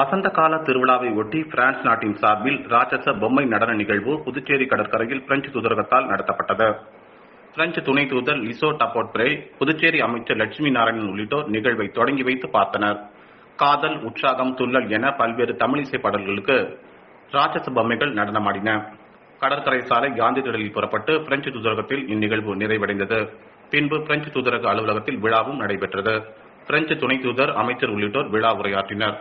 வசந்த கால திருவிழாவை ஒட்டி பிரான்ஸ் நாட்டின் சார்பில் ராட்சச பொம்மை நடன நிகழ்வு புதுச்சேரி கடற்கரையில் பிரெஞ்சு தூதரகத்தால் நடத்தப்பட்டது பிரெஞ்சு துணை தூதர் லிசோ டபோட்பிரே புதுச்சேரி அமைச்சர் லட்சுமி நாராயணன் உள்ளிட்டோர் நிகழ்வை தொடங்கி வைத்து பார்த்தனர் காதல் உற்சாகம் துள்ளல் என பல்வேறு தமிழிசை பாடல்களுக்கு ராட்சச பொம்மைகள் நடனமாடின கடற்கரை சாலை காந்தி திடலில் புறப்பட்டு பிரெஞ்சு தூதரகத்தில் இந்நிகழ்வு நிறைவடைந்தது பின்பு பிரெஞ்சு தூதரக அலுவலகத்தில் விழாவும் நடைபெற்றது பிரெஞ்சு துணை தூதர் அமைச்சர் உள்ளிட்டோர் விழா உரையாற்றினர்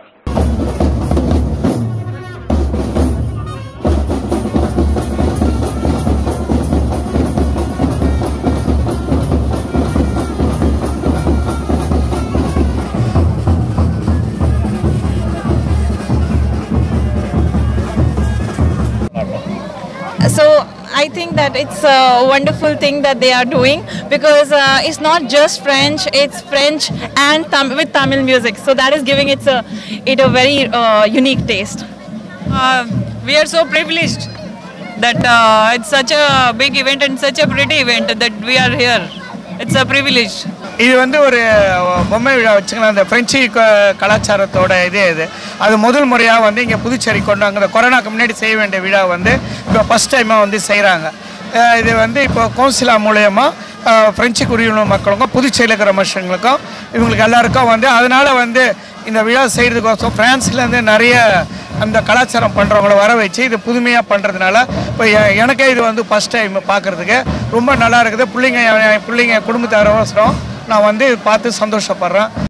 so I think that it's a wonderful thing that they are doing because uh, it's not just French; it's French and Tam- with Tamil music. So that is giving it a it a very uh, unique taste. Uh, we are so privileged that uh, it's such a big event and such a pretty event that we are here. It's a privilege. இது வந்து ஒரு பொம்மை விழா வச்சுக்கலாம் இந்த French க- கலாச்சாரத்தோட இது இது அது முதல் முறையாக வந்து இங்கே புதுச்சேரி கொண்டு வாங்க இந்த கொரோனாக்கு முன்னாடி செய்ய வேண்டிய விழா வந்து இப்போ ஃபஸ்ட் டைமாக வந்து செய்கிறாங்க இது வந்து இப்போ கவுன்சிலா மூலயமா பிரெஞ்சு குடியுள்ள மக்களுக்கும் புதுச்சேரியில் இருக்கிற மனுஷங்களுக்கும் இவங்களுக்கு எல்லாருக்கும் வந்து அதனால வந்து இந்த விழா செய்கிறதுக்கோசம் ஃப்ரான்ஸ்லேருந்து நிறைய அந்த கலாச்சாரம் பண்ணுறவங்கள வர வச்சு இது புதுமையாக பண்ணுறதுனால இப்போ எ- எனக்கே இது வந்து ஃபஸ்ட் டைம் பார்க்குறதுக்கு ரொம்ப நல்லா இருக்குது பிள்ளைங்க என் பிள்ளைங்க குடும்பத்தாரோசரம் நான் வந்து பார்த்து சந்தோஷப்படுறேன்